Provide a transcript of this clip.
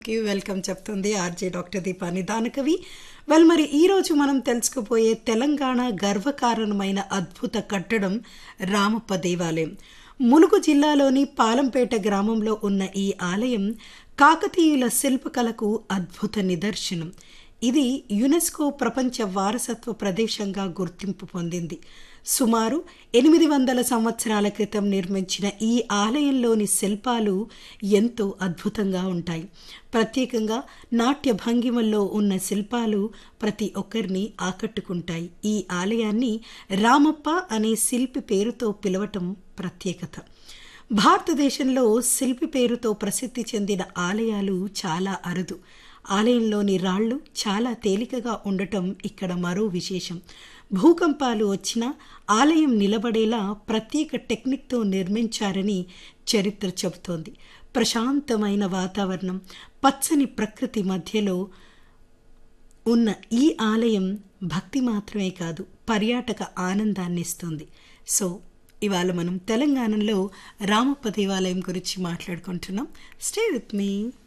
కి వెల్కమ్ చెప్తుంది R J doctor Deepa నిదానకవి వెల్ మరి ఈ రోజు మనం తెలుసుకుపోయే తెలంగాణ గర్వకారణమైన అద్భుత కట్టడం రామప్ప దేవాలయం ములుగు జిల్లాలోని పాలంపేట గ్రామంలో ఉన్న ఈ ఆలయం కాకతీయుల శిల్పకళకు అద్భుత నిదర్శనం ఇది యునెస్కో ప్రపంచ వారసత్వ ప్రదేశంగా గుర్తింపు పొందింది సుమారు ఎనిమిది వందల సంవత్సరాల క్రితం నిర్మించిన ఈ ఆలయంలోని శిల్పాలు ఎంతో అద్భుతంగా ఉంటాయి ప్రత్యేకంగా నాట్య భంగిమల్లో ఉన్న శిల్పాలు ప్రతి ఒక్కరిని ఆకట్టుకుంటాయి ఈ ఆలయాన్ని రామప్ప అనే శిల్పి పేరుతో పిలవటం ప్రత్యేకత భారతదేశంలో శిల్పి పేరుతో ప్రసిద్ధి చెందిన ఆలయాలు చాలా అరుదు ఆలయంలోని రాళ్ళు చాలా తేలికగా ఉండటం ఇక్కడ మరో విశేషం భూకంపాలు వచ్చినా ఆలయం నిలబడేలా ప్రత్యేక టెక్నిక్తో నిర్మించారని చరిత్ర చెబుతోంది ప్రశాంతమైన వాతావరణం పచ్చని ప్రకృతి మధ్యలో ఉన్న ఈ ఆలయం భక్తి మాత్రమే కాదు పర్యాటక ఆనందాన్ని ఇస్తుంది సో ఇవాళ మనం తెలంగాణలో రామప్ప దేవాలయం గురించి మాట్లాడుకుంటున్నాం స్టే విత్ మీ